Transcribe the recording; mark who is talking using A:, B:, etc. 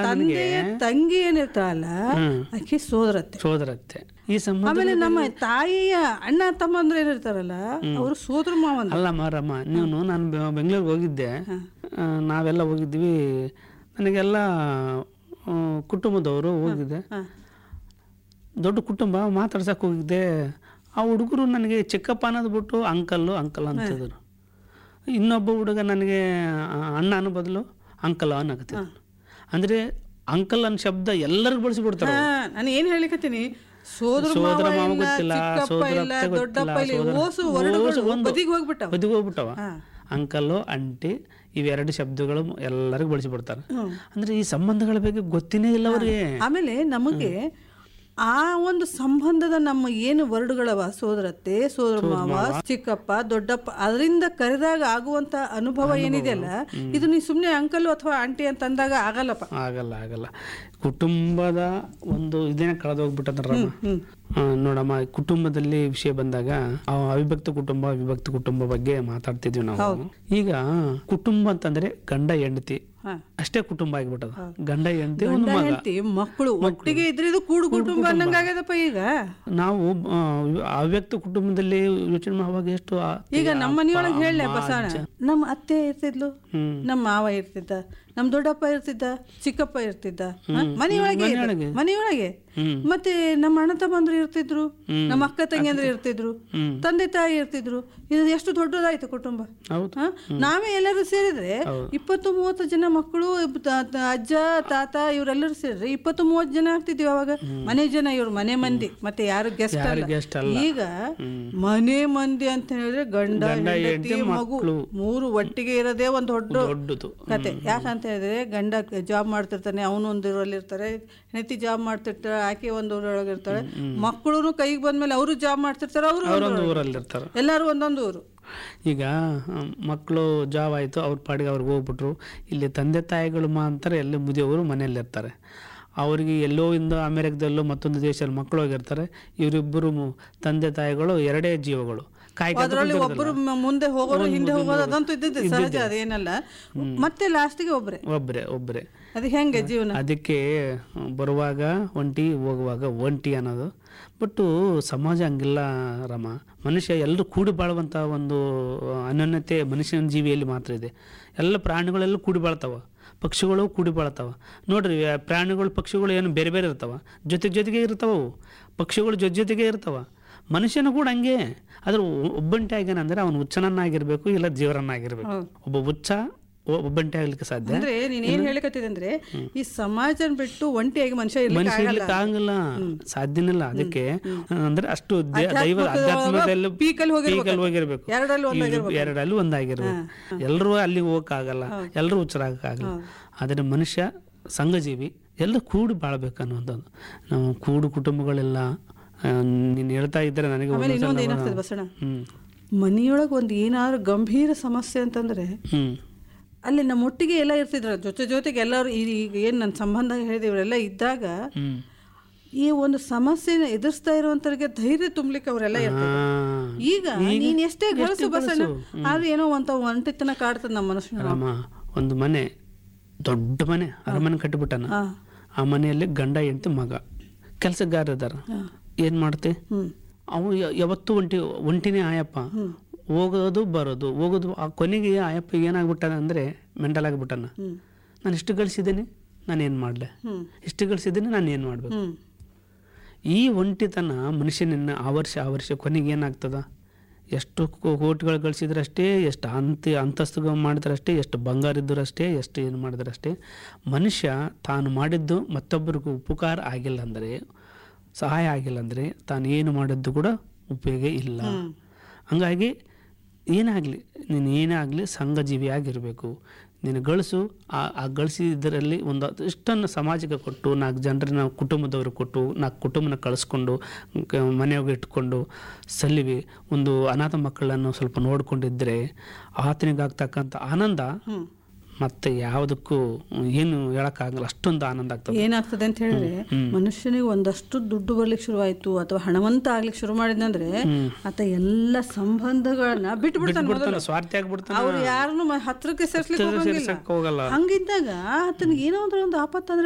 A: ತಂದೆಯ ತಂಗಿ ಏನಿರ್ತಾಳಲ್ಲ ಆಕೆ ಸೋದರತ್ತೆ
B: ಸೋದರತ್ತೆ ಈ ಸಂಬಂಧ
A: ಆಮೇಲೆ ನಮ್ಮ ತಾಯಿಯ ಅಣ್ಣ ತಮ್ಮಂದ್ರೆ ಏನಿರ್ತಾರಲ್ಲ ಅವರು ಸೋದರ ಮಾವಂದ್ರ
B: ಅಲ್ಲ ಮಾರಮ್ಮ ನೀನು ನಾನು ಬೆ- ಬೆಂಗಳೂರಿಗೆ ಹೋಗಿದ್ದೆ ಆ, ನಾವೆಲ್ಲ ಹೋಗಿದ್ವಿ ನನಗೆಲ್ಲ ಆ, ಕುಟುಂಬದವರು ಹೋಗಿದ್ದೆ ದೊಡ್ಡ ಕುಟುಂಬ ಮಾತಾಡ್ಸಕ್ಕೆ ಹೋಗಿದ್ದೆ ಆ ಹುಡುಗರು ನನಗೆ ಚಿಕ್ಕಪ್ಪ ಅನ್ನೋದು ಬಿಟ್ಟು ಅಂಕಲ್ಲು ಅಂಕಲ್ ಅಂತಿದ್ರು ಇನ್ನೊಬ್ಬ ಹುಡುಗ ನನಗೆ ಆ, ಅಣ್ಣ ಅನ್ನೋ ಬದಲು ಅಂಕಲ್ ಅನ್ನಕತ್ತಿದ್ರು ಅಂದರೆ ಅಂಕಲ್ ಅನ್ನೋ ಶಬ್ದ ಎಲ್ಲರಿಗೂ ಬಳಸಿಬಿಡ್ತಾರೆ
A: ನಾನು ಏನ್ ಹೇಳಿಕತ್ತೀನಿ ಸೋದರ
B: ಸೋದರ
A: ಮಾವ
B: ಮಾವ
A: ಇಲ್ಲ,
B: ಗೊತ್ತಿಲ್ಲ
A: ಚಿಕ್ಕಪ್ಪ
B: ಸೋದರ
A: ಇಲ್ಲ
B: ಅತ್ತೆ
A: ದೊಡ್ಡಪ್ಪ ಇಲ್ಲ
B: ಗೊತ್ತಿಲ್ಲ
A: ಓಸು
B: ಸೋದರ-
A: ವರ್ಣಗಳು
B: ಓಸು ಒಂದು
A: ಬದಿಗೆ ಹೋಗ್ಬಿಟ್ಟವ
B: ಬದಿಗೆ ಹೋಗ್ಬಿಟ್ಟವ ಅಂಕಲ್ಲು ಅಂಟಿ ಇವೆರಡು ಶಬ್ದಗಳು ಎಲ್ಲರಿಗೂ ಬಳಸಿಬಿಡ್ತಾರೆ ಅಂದ್ರೆ ಈ ಸಂಬಂಧಗಳ ಬಗ್ಗೆ ಗೊತ್ತಿನೇ ಇಲ್ಲ ಅವ್ರಿಗೆ
A: ಆಮೇಲೆ ನಮಗೆ ಆ ಒಂದು ಸಂಬಂಧದ ನಮ್ಮ ಏನು ವರ್ಡ್ಗಳವ ಸೋದರತ್ತೆ ಸೋದರ ಮಾವ ಚಿಕ್ಕಪ್ಪ ದೊಡ್ಡಪ್ಪ ಅದರಿಂದ ಕರೆದಾಗ ಆಗುವಂತ ಅನುಭವ ಏನಿದೆಯಲ್ಲ ಇದು ನೀ ಸುಮ್ನೆ ಅಂಕಲ್ ಅಥವಾ ಆಂಟಿ ಅಂತ ಅಂದಾಗ ಆಗಲ್ಲಪ್ಪ
B: ಆಗಲ್ಲ ಆಗಲ್ಲ ಕುಟುಂಬದ ಒಂದು ಇದೇನ ಕಳೆದೋಗ್ಬಿಟ್ಟದ್ರಮ್ಮ ಆ, ನೋಡಮ್ಮ ಕುಟುಂಬದಲ್ಲಿ ವಿಷಯ ಬಂದಾಗ ಆ ಅವಿಭಕ್ತ ಕುಟುಂಬ ವಿಭಕ್ತ ಕುಟುಂಬ ಬಗ್ಗೆ ಮಾತಾಡ್ತಿದ್ವಿ ನಾವು ಈಗ ಕುಟುಂಬ ಅಂತಂದ್ರೆ ಗಂಡ ಹೆಂಡತಿ
A: ಹಾ.
B: ಅಷ್ಟೇ ಕುಟುಂಬ ಆಗಿಬಿಟ್ಟದ ಗಂಡ ಹೆಂಡತಿ ಒಂದು
A: ಗಂಡ
B: ಮಗ
A: ಹೆಂಡತಿ ಮಕ್ಕಳು ಒಟ್ಟಿಗೆ ಇದ್ರೆ ಇದು ಕೂಡು ಕುಟುಂಬ ಅನ್ನಂಗಾಗ್ಯದಪ್ಪ ಈಗ
B: ನಾವು ಆ, ಅವ್ಯಕ್ತ ಕುಟುಂಬದಲ್ಲಿ ಯೋಚನೆ ಮಾಡುವಾಗ ಎಷ್ಟು ಆ-
A: ಈಗ ನಮ್ಮ ಮನೆಯೊಳಗೆ ಹೇಳಲೆ ಬಸವಣ ನಮ್ಮ ಅತ್ತೆ ಇರ್ತಿದ್ಲು ನಮ್ಮ ಮಾವ ಇರ್ತಿದ್ದ ನಮ್ಮ ದೊಡ್ಡಪ್ಪ ಇರ್ತಿದ್ದ ಚಿಕ್ಕಪ್ಪ ಇರ್ತಿದ್ದ ಹ? ಮನೆಯೊಳಗೆ ಇದ್ದ. ಮನೆಯೊಳಗೆ ಮತ್ತೆ ನಮ್ಮ ಅಣ್ಣ ತಮ್ಮಂದ್ರು ಇರ್ತಿದ್ರು ನಮ್ಮ ಅಕ್ಕ ತಂಗಿಯಂದ್ರು ಇರ್ತಿದ್ರು ತಂದೆ ತಾಯಿ ಇರ್ತಿದ್ರು ಇದು ಎಷ್ಟು ದೊಡ್ಡದಾಯ್ತು ಕುಟುಂಬ
B: ಹೌದು
A: ಹ? ನಾವೇ ಎಲ್ಲರೂ ಸೇರಿದ್ರೆ ಇಪ್ಪತ್ತು ಮೂವತ್ತು ಜನ ಮಕ್ಕಳು ತ- ತ- ಅಜ್ಜ ತಾತ ಇವರೆಲ್ಲರೂ ಸೇರಿದ್ರೆ ಇಪ್ಪತ್ತು ಮೂವತ್ತು ಜನ ಆಗ್ತಿದ್ವಿ ಅವಾಗ ಮನೆ ಜನ ಇವ್ರು ಮನೆ ಮಂದಿ ಮತ್ತೆ ಯಾರು ಗೆಸ್ಟ್ ಅಲ್ಲ
B: ಗೆಸ್ಟ್ ಅಲ್ಲ
A: ಈಗ ಮನೆ ಮಂದಿ ಅಂತ ಹೇಳಿದ್ರೆ ಗಂಡ ಹೆಂಡತಿ ಮಗು ಮೂರು ಒಟ್ಟಿಗೆ ಇರೋದೇ ಒಂದು ದೊಡ್ಡ
B: ದೊಡ್ಡದು
A: ಕತೆ ಯಾಕಂತ ಹೇಳಿದ್ರೆ ಗಂಡ ಜಾಬ್ ಮಾಡ್ತಿರ್ತಾನೆ ಅವನು ಒಂದು ಊರಲ್ಲಿ ಇರ್ತಾರೆ ಹೆಂಡತಿ ಜಾಬ್ ಮಾಡ್ತಿರ್ತಾರೆ ಆಕೆ ಒಂದು ಊರೊಳಗೆ ಇರ್ತಾಳೆ ಮಕ್ಕಳು ಕೈಗೆ ಬಂದ್ಮೇಲೆ ಅವರು ಜಾಬ್ ಮಾಡ್ತಿರ್ತಾರೆ ಅವರು
B: ಅವರೊಂದು ಊರಲ್ಲಿ ಇರ್ತಾರೆ
A: ಎಲ್ಲರೂ ಒಂದೊಂದು ಊರು
B: ಈಗ ಮಕ್ಕಳು ಜಾಬ್ ಆಯಿತು ಅವ್ರ ಪಾಡಿಗೆ ಅವ್ರಿಗೆ ಹೋಗ್ಬಿಟ್ರು ಇಲ್ಲಿ ತಂದೆ ತಾಯಿಗಳು ಮಾತ್ರ ಎಲ್ಲಿ ಮುದಿಯವರು ಮನೆಯಲ್ಲಿ ಇರ್ತಾರೆ ಅವರಿಗೆ ಎಲ್ಲೋ ಇಂದ ಅಮೆರಿಕದಲ್ಲೋ ಮತ್ತೊಂದು ದೇಶದಲ್ಲಿ ಮಕ್ಕಳು ಹೋಗಿರ್ತಾರೆ ಇವರಿಬ್ಬರು ತಂದೆ ತಾಯಿಗಳು ಎರಡೇ ಜೀವಗಳು ಕಾಯ್ಕೊಂಡು
A: ಅದರಲ್ಲಿ ಒಬ್ಬರು ಮ- ಮುಂದೆ ಹೋಗೋರು ಹಿಂದೆ ಹೋಗೋದು ಅದಂತೂ ಇದ್ದಿದ್ದು ಸಹಜ ಅದೇನಲ್ಲ ಮತ್ತೆ ಲಾಸ್ಟಿಗೆ ಒಬ್ರೆ
B: ಒಬ್ಬರೇ ಒಬ್ಬರೇ
A: ಅದು ಹೆಂಗೆ ಜೀವನ
B: ಅದಕ್ಕೆ ಬರುವಾಗ ಒಂಟಿ ಹೋಗುವಾಗ ಒಂಟಿ ಅನ್ನೋದು ಬಟ್ಟು ಸಮಾಜ ಹಂಗಿಲ್ಲ ರಮ ಮನುಷ್ಯ ಎಲ್ಲರೂ ಕೂಡಿ ಬಾಳುವಂಥ ಒಂದು ಅನನ್ಯತೆ ಮನುಷ್ಯನ ಜೀವಿಯಲ್ಲಿ ಮಾತ್ರ ಇದೆ ಎಲ್ಲ ಪ್ರಾಣಿಗಳೆಲ್ಲ ಕೂಡಿ ಬಾಳ್ತಾವ ಪಕ್ಷಿಗಳು ಕೂಡಿ ಬಾಳ್ತಾವ ನೋಡ್ರಿ ಆ ಪ್ರಾಣಿಗಳು ಪಕ್ಷಿಗಳು ಏನು ಬೇರೆ ಬೇರೆ ಇರ್ತಾವ ಜೊತೆ ಜೊತೆಗೆ ಇರ್ತಾವ ಅವು ಪಕ್ಷಿಗಳು ಜೊತೆ ಜೊತೆಗೆ ಇರ್ತಾವ ಮನುಷ್ಯನು ಕೂಡ ಹಂಗೆ ಆದ್ರೆ ಒಬ್ಬಂಟಿ ಆಗ್ಯಾನಂದ್ರೆ ಅವನು ಹುಚ್ಚನನ್ನಾಗಿರ್ಬೇಕು ಇಲ್ಲ ಜೀವರನ್ನಾಗಿರ್ಬೇಕು ಒಬ್ಬ ಹುಚ್ಚ ಒ- ಒಬ್ಬಂಟಿ ಆಗ್ಲಿಕ್ಕೆ ಸಾಧ್ಯ
A: ಅಂದ್ರೆ ನೀನ್ ಏನ್ ಹೇಳಕತ್ತಿದೆ ಅಂದ್ರೆ ಈ ಸಮಾಜ ಬಿಟ್ಟು ಒಂಟಿಯಾಗಿ ಮನುಷ್ಯ ಇರ್ಲಿಕ್ಕೆ
B: ಮನುಷ್ಯ
A: ಆಗಲ್ಲ
B: ಇರ್ಲಿಕ್ಕೆ ಆಗಲ್ಲ ಸಾಧ್ಯನಿಲ್ಲ ಅದಕ್ಕೆ ಅಂದ್ರೆ ಅಷ್ಟು ದೇ- ದೈವ ಅಧ್ಯಾತ್ಮದಲ್ಲಿ
A: ಪೀಕಲ್ಲಿ ಹೋಗಿರ್ಬೇಕು.
B: ಪೀಕಲ್ಲಿ ಹೋಗಿರ್ಬೇಕು
A: ಎರಡರಲ್ಲಿ
B: ಇವ್ರು ಎರಡಲ್ಲಿ ಒಂದಾಗಿರ್ಬೇಕು ಎಲ್ಲರೂ ಅಲ್ಲಿಗೆ ಹೋಗಕ್ಕಾಗಲ್ಲ ಎಲ್ಲರೂ ಹುಚ್ಚರಾಗಕ್ಕಾಗಲ್ಲ ಆದರೆ ಮನುಷ್ಯ ಸಂಘಜೀವಿ ಎಲ್ಲ ಕೂಡಿ ಬಾಳ್ಬೇಕು ಅನ್ನುವಂಥದ್ದು ನಾವು ಕೂಡು ಕುಟುಂಬಗಳೆಲ್ಲ ಆ, ನೀನು ಹೇಳ್ತಾ ಇದ್ದರೆ ನನಗೆ
A: ಆಮೇಲೆ
B: ಒಂದೊಂದ್ಸಲ
A: ಇನ್ನೊಂದು ಏನಾಗ್ತದೆ ಬಸಣ
B: ಹ್ಮ್
A: ಮನೆಯೊಳಗೆ ಒಂದು ಏನಾದ್ರು ಗಂಭೀರ ಸಮಸ್ಯೆ ಅಂತಂದ್ರೆ
B: ಹ್ಮ್
A: ಅಲ್ಲಿ ನಮ್ಮ ಒಟ್ಟಿಗೆ ಎಲ್ಲ ಇರ್ತಿದ್ರ ಜೊತೆ ಜೊತೆಗೆ ಎಲ್ಲರೂ ಈ- ಈಗ ಏನ್ ನನ್ನ ಸಂಬಂಧ ಹೇಳಿದೆ ಇವರೆಲ್ಲ ಇದ್ದಾಗ
B: ಹ್ಮ್
A: ಈ ಒಂದು ಸಮಸ್ಯೆನ ಎದುರಿಸ್ತಾ ಇರುವಂತವ್ರಿಗೆ ಧೈರ್ಯ ತುಂಬಲಿಕ್ಕೆ ಅವರೆಲ್ಲ ಇರ್ತಾರೆ
B: ಆ,
A: ಈಗ ನೀನ್ ಎಷ್ಟೇ ಗಳಿಸು ಬಸಣ್ಣ ಆದ್ರೆ ಏನೋ ಒಂತ ಒಂಟಿತನ ಕಾಡ್ತದ ನಮ್ಮ ಮನುಷ್ಯನ
B: ರಾಮ ಒಂದು ಮನೆ ದೊಡ್ಡ ಮನೆ ಅರಮನೆ ಕಟ್ಟಿಬಿಟ್ಟನ
A: ಹಾ
B: ಆ ಮನೆಯಲ್ಲಿ ಗಂಡ ಹೆಂಡತಿ ಮಗ ಕೆಲಸಗಾರ ಇದಾರ ಏನ್ ಮಾಡ್ತೆ
A: ಹ್ಮ್
B: ಅವು ಯ- ಯಾವತ್ತೂ ಒಂಟಿ ಒಂಟಿನೇ ಆಯಪ್ಪ ಹೋಗೋದು ಬರೋದು ಹೋಗೋದು ಆ ಕೊನೆಗೆ ಆಯಪ್ಪ ಏನಾಗ್ಬಿಟ್ಟಾನ ಅಂದ್ರೆ ಮೆಂಟಲ್ ಆಗಿಬಿಟ್ಟಾನ
A: ಹ್ಮ್
B: ನಾನು ಇಷ್ಟು ಗಳಿಸಿದ್ದೀನಿ ನಾನು ಏನು ಮಾಡಲೆ
A: ಹ್ಮ್
B: ಇಷ್ಟು ಗಳಿಸಿದ್ದೀನಿ ನಾನು ಏನು ಮಾಡಬೇಕು
A: ಹ್ಮ್
B: ಈ ಒಂಟಿತನ ಮನುಷ್ಯನನ್ನು ಆವರ್ಷ ಆವರ್ಷ ಕೊನೆಗೆ ಏನಾಗ್ತದ ಎಷ್ಟು ಕೋ- ಕೋಟಿಗಳು ಗಳಿಸಿದ್ರೆ ಅಷ್ಟೇ ಎಷ್ಟು ಅಂತ ಅಂತಸ್ತು ಮಾಡಿದ್ರೆ ಅಷ್ಟೇ ಎಷ್ಟು ಬಂಗಾರ ಇದ್ದರೂ ಅಷ್ಟೇ ಎಷ್ಟು ಏನು ಮಾಡಿದ್ರೆ ಅಷ್ಟೇ ಮನುಷ್ಯ ತಾನು ಮಾಡಿದ್ದು ಮತ್ತೊಬ್ಬರಿಗೂ ಉಪಕಾರ ಆಗಿಲ್ಲ ಅಂದರೆ ಸಹಾಯ ಆಗಿಲ್ಲ ಅಂದರೆ ತಾನು ಏನು ಮಾಡಿದ್ದು ಕೂಡ ಉಪಯೋಗ ಇಲ್ಲ ಹಂಗಾಗಿ ಏನಾಗಲಿ ನೀನು ಏನೇ ಆಗಲಿ ಸಂಘಜೀವಿಯಾಗಿರಬೇಕು ನೀನು ಗಳಿಸು ಆ ಆ ಗಳಿಸಿದ್ದರಲ್ಲಿ ಒಂದು ಇಷ್ಟನ್ನು ಸಮಾಜಕ್ಕೆ ಕೊಟ್ಟು ನಾಲ್ಕು ಜನರನ್ನ ಕುಟುಂಬದವರು ಕೊಟ್ಟು ನಾಲ್ಕು ಕುಟುಂಬನ ಕಳಿಸ್ಕೊಂಡು ಕ- ಮನೆಯಾಗ ಇಟ್ಕೊಂಡು ಸಲ್ಲಿವಿ ಒಂದು ಅನಾಥ ಮಕ್ಕಳನ್ನು ಸ್ವಲ್ಪ ನೋಡ್ಕೊಂಡಿದ್ರೆ ಆತನಿಗಾಗ್ತಕ್ಕಂಥ ಆನಂದ ಮತ್ತೆ ಯಾವುದಕ್ಕೂ ಏನು ಹೇಳಕ್ಕಾಗಲ್ಲ ಅಷ್ಟೊಂದು ಆನಂದ ಆಗ್ತದೆ
A: ಏನಾಗ್ತದೆ ಅಂತ ಹೇಳಿದ್ರೆ ಮನುಷ್ಯನಿಗೆ ಒಂದಷ್ಟು ದುಡ್ಡು ಬರ್ಲಿಕ್ಕೆ ಶುರುವಾಯ್ತು ಅಥವಾ ಹಣವಂತ ಆಗ್ಲಿಕ್ಕೆ ಶುರು ಮಾಡಿದಂದ್ರೆ ಆತ ಎಲ್ಲ ಸಂಬಂಧಗಳನ್ನ ಬಿಟ್ಟು ಬಿಡ್ತಾನೆ ಮೊದಲು
B: ಬಿಡ್ತಾನೆ ಸ್ವಾರ್ಥಿ ಆಗ್ಬಿಡ್ತಾನೆ
A: ಅವ್ರು ಯಾರನ್ನು ಹತ್ರಕ್ಕೆ ಸೇರ್ಸ್ಲಿಕ್ಕೆ ಹೋಗಂಗಿಲ್ಲ
B: ಸೇರ್ಸಕ್ ಹೋಗಲ್ಲ
A: ಹಂಗಿದ್ದಾಗ ಆತನಿಗೆ ಏನೋ ಅಂದ್ರೆ ಒಂದು ಆಪತ್ತು